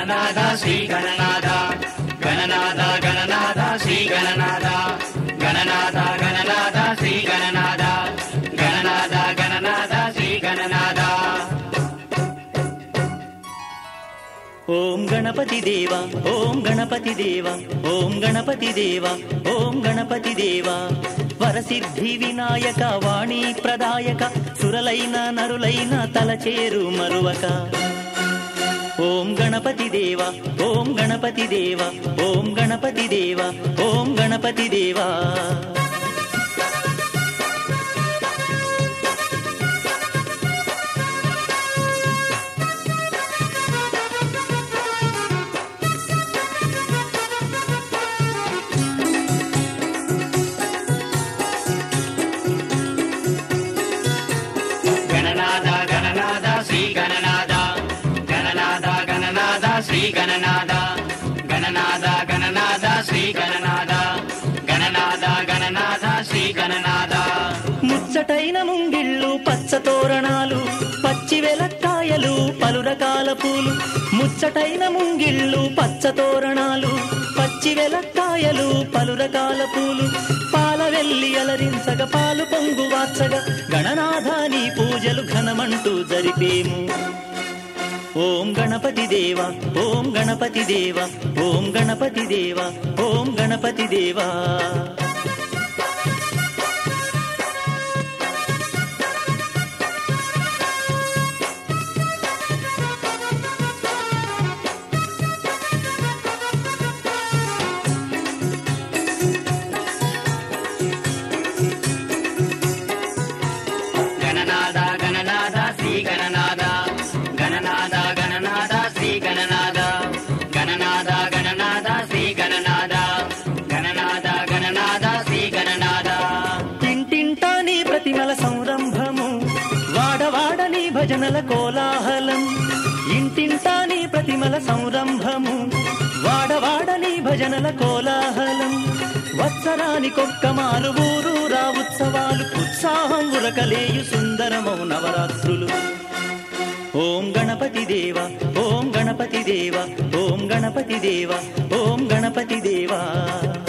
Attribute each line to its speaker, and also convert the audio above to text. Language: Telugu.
Speaker 1: గణనాథ శ్రీ గణనాథ గణనాథ గణనాథ శ్రీ గణనాథ గణనాథ గణనాథ శ్రీ గణనాథ గణనాథ గణనాథ శ్రీ గణనాథ
Speaker 2: ఓం గణపతి దేవ ఓం గణపతి దేవ ఓం గణపతి దేవ ఓం గణపతి దేవ వరసిద్ధి వినాయక వాణి ప్రదాయక సురలైన నరులైన తలచేరు మరువక ఓం గణపతి దేవ ఓం గణపతి దేవ ఓం గణపతి దేవ ఓం గణపతి దేవా
Speaker 1: గణనాథ గణనాథ శ్రీ గణనాథ గణనాథ గణనాథ శ్రీ గణనాథ గణనాథ గణనాథ శ్రీ గణనాథ గణనాథ గణనాథ శ్రీ గణనాథ
Speaker 2: ముచ్చటైన ముంగిళ్ళు పచ్చ తోరణాలు పచ్చి వెలక్కాయలు పలు రకాల పూలు ముచ్చటైన ముంగిళ్ళు పచ్చ తోరణాలు పచ్చి వెలక్కాయలు పలు రకాల పూలు పాల వెల్లి అలరించగ పాలు పొంగు వాచగా గణనాథాని పూజలు ఘనమంటూ జరిపేము ఓం గణపతి దేవ ఓం గణపతి దేవ ఓం గణపతి దేవ ఓం గణపతి దేవా
Speaker 1: గణనాథ గణనాథ శ్రీ గణనాథ గణనాథ గణనాథ శ్రీ గణనాథ గణనాథ గణనాథ శ్రీ గణనాథ గణనాథ గణనాథ శ్రీ గణనాథ
Speaker 2: ఇంటింటా నీ ప్రతిమల సంరంభము వాడవాడని భజనల కోలాహలం ఇంటింటా నీ ప్రతిమల సంరంభము వాడవాడని భజనల కోలాహలం వత్సరానికొక్క మారు ఊరూరా ఉత్సవాలు ఉత్సాహం ఉరకలేయు సుందరమౌ నవరాత్రులు ఓం గణపతి దేవ ఓం గణపతి దేవ ఓం గణపతి దేవ ఓం గణపతి దేవా